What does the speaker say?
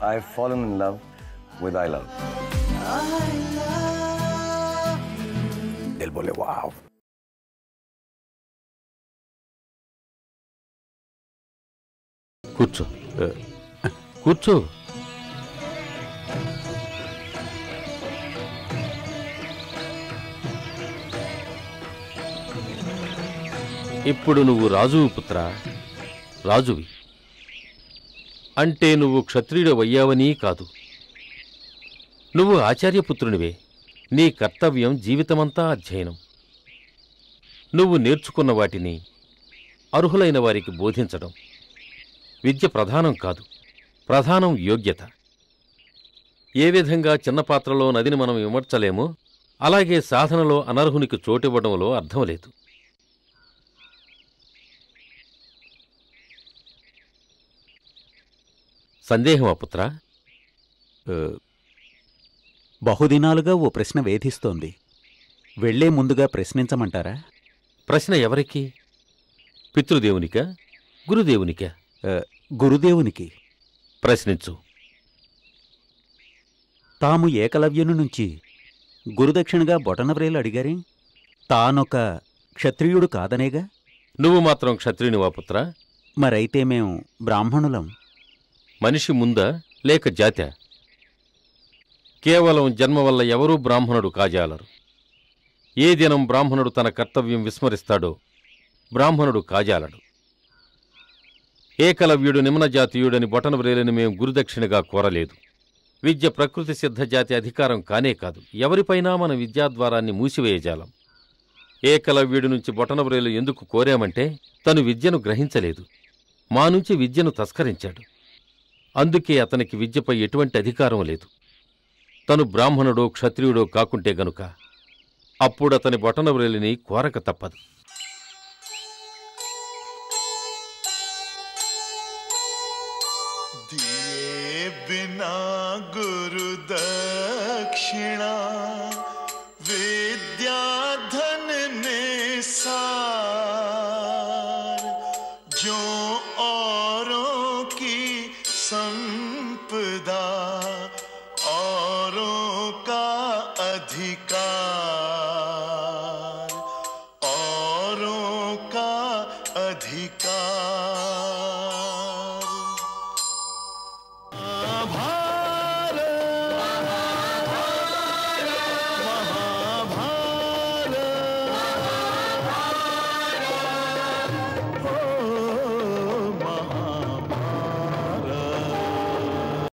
I've fallen in love with I Love. दिल बोले वाह కూర్చో కూర్చో ఇప్పుడు నువ్వు రాజువి పుత్ర రాజువి అంటే నువ్వు క్షత్రియుడవయ్యావని కాదు నువ్వు ఆచార్యపుత్రునివే నీ కర్తవ్యం జీవితమంతా అధ్యయనం నువ్వు నేర్చుకున్న వాటిని అర్హులైన వారికి బోధించడం విద్య ప్రధానం కాదు ప్రధానం యోగ్యత ఏ విధంగా చిన్న పాత్రలో నదిని మనం విమర్చలేమో అలాగే సాధనలో అనర్హునికి చోటివ్వడంలో అర్థం లేదు సందేహమా పుత్రా బహుదినాలుగా ఓ ప్రశ్న వేధిస్తోంది వెళ్లే ముందుగా ప్రశ్నించమంటారా ప్రశ్న ఎవరికి పితృదేవునికా గురుదేవునికా ఆ, గురుదేవునికి ప్రశ్నించు తాము ఏకలవ్యుని నుంచి గురుదక్షిణగా బొటనవ్రేలు అడిగారే తానొక క్షత్రియుడు కాదనేగా నువ్వు మాత్రం క్షత్రియునివా పుత్రా మరైతే మేం బ్రాహ్మణులం మనిషి ముందా లేక జాత్యా కేవలం జన్మ వల్ల ఎవరూ బ్రాహ్మణుడు కాజాలరు ఏ దినం బ్రాహ్మణుడు తన కర్తవ్యం విస్మరిస్తాడో బ్రాహ్మణుడు కాజాలడు ఏకలవ్యుడు నిమ్న జాతీయుడని బొటనవ్రేలని మేం గురుదక్షిణగా కోరలేదు విద్య ప్రకృతి సిద్ధ జాతి అధికారం కానే కాదు ఎవరిపైనా మన విద్యాద్వారాన్ని మూసివేయజాలం ఏకలవ్యుడి నుంచి బొటనవ్రేలు ఎందుకు కోరామంటే తను విద్యను గ్రహించలేదు మా నుంచి విద్యను తస్కరించాడు అందుకే అతనికి విద్యపై ఎటువంటి అధికారం లేదు తను బ్రాహ్మణుడో క్షత్రియుడో కాకుంటే గనుక అప్పుడు అతని బొటనవ్రేలిని కోరక తప్పదు दिए बिना गुरु दक्षिणा विद्या धन ने सार जो औरों की संपदा औरों का अधिकार